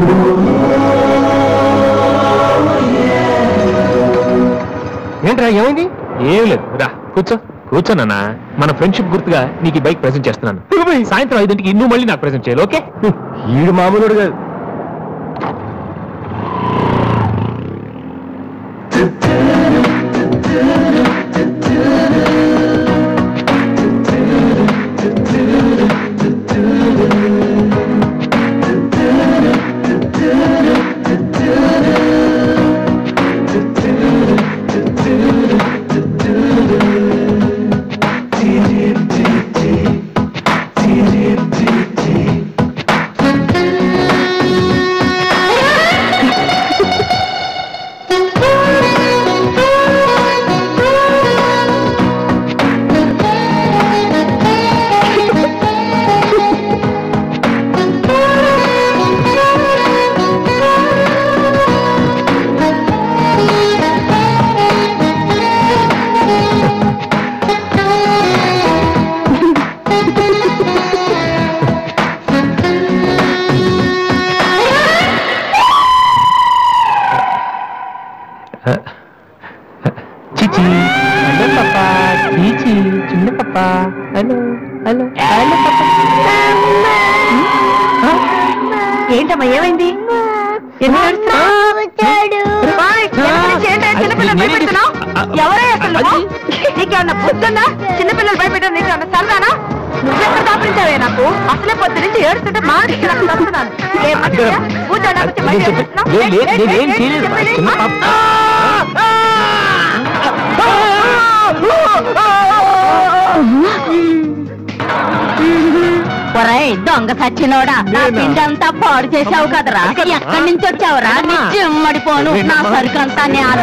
ఏంట్రా ఏమైంది ఏం లేదు రా కూర్చో కూర్చోనన్నా మన ఫ్రెండ్షిప్ గుర్తుగా నీకు ఈ బైక్ ప్రెజెంట్ చేస్తున్నాను సాయంత్రం ఐదింటికి నువ్వు మళ్ళీ నాకు ప్రెజెంట్ చేయాలి ఓకే ఈడు మామూలుడు కాదు చిచి హలో పాపా చీచి చిన్న పాపా హలో హలో హలో ఏంటమ్మా ఏమైంది ఎందుకు ఏడుస్తున్నావ్? ఓయ్, ఎక్కడి నుంచి ఏంటా చిన్నపిల్లలు నేనే- భయపెడుతున్నావ్? ఎవరే అసలు నువ్వు? నీకేమన్నా బుద్ధుందా చిన్నపిల్లలు భయపెట్టడం నీకేమన్నా సరదానా నువ్వెక్కడ దాపించావే నాకు అసలే పొద్దు నుంచి ఏడుస్తుంటే మా ఇంటికి నాకు వస్తున్నాను ఏ మనిషియా? కూర్చోడానికి వచ్చి బయట ఏడుస్తున్నావ్? లే- లే- ఏ- ఏ- నేనేం ఏ- చేయలేదు. చెప్పేది? చిన్న ఆ? పాప. ఒరేయ్ దొంగ సచ్చినోడా నా నేనా? పిండంతా పాడు చేసావు కదరా ఎక్కడి నుంచి వచ్చావురా నీ చిమ్మడిపోను నా సరుకంతా నేల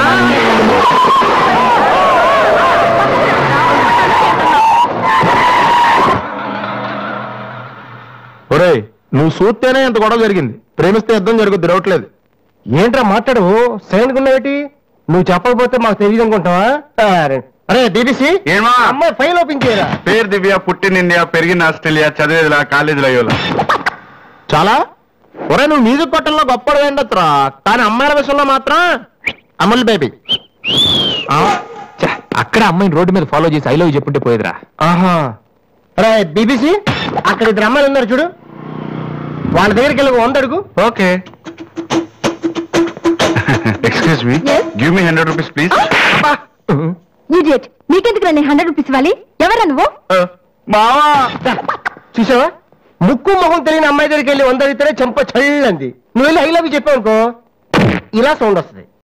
ఒరేయ్ నువ్వు చూస్తేనే ఇంత గొడవ జరిగింది ప్రేమిస్తే యుద్ధం జరుగుద్ది రావట్లేదు ఏంట్రా మాట్లాడు సైలెంట్ ఉన్నావేటి నువ్వు చెప్పకపోతే మాకు తెలియదు అనుకుంటావా అరే, అరే బీబీసీ ఏమా అమ్మాయి ఫైల్ ఓపెన్ చేయరా పేరు దివ్య పుట్టిన ఇండియా పెరిగిన ఆస్ట్రేలియా చదివేదిలా కాలేజీలో అయ్యోలా చాలా ఒరే నువ్వు మ్యూజిక్ కొట్టంలో గొప్పడు వేండొచ్చురా కానీ అమ్మాయిల విషయంలో మాత్రం అమల్ బేబీ ఛ, అక్కడ అమ్మాయిని రోడ్డు మీద ఫాలో చేసి ఐ లవ్ చెప్పుంటే పోయేదిరా ఆహా రే బీబీసీ అక్కడ ఇద్దరు అమ్మాయిలు ఉన్నారు చూడు వాళ్ళ దగ్గరికి వెళ్ళి వంద అడుగు okay excuse me Yes? Give me hundred rupees please idiot నీకెందుకు నీ హండ్రెడ్ రూపీస్ ఇవ్వాలి ఎవరా నువ్వు మావా చూసావా ముక్కు మొహం తెలియని అమ్మాయి దగ్గరికి వెళ్ళి వంద అడిగితేనే చెంప చల్లంది నువ్వు వెళ్ళి ఐ లవ్ చెప్పావు అనుకో ఇలా సౌండ్ వస్తుంది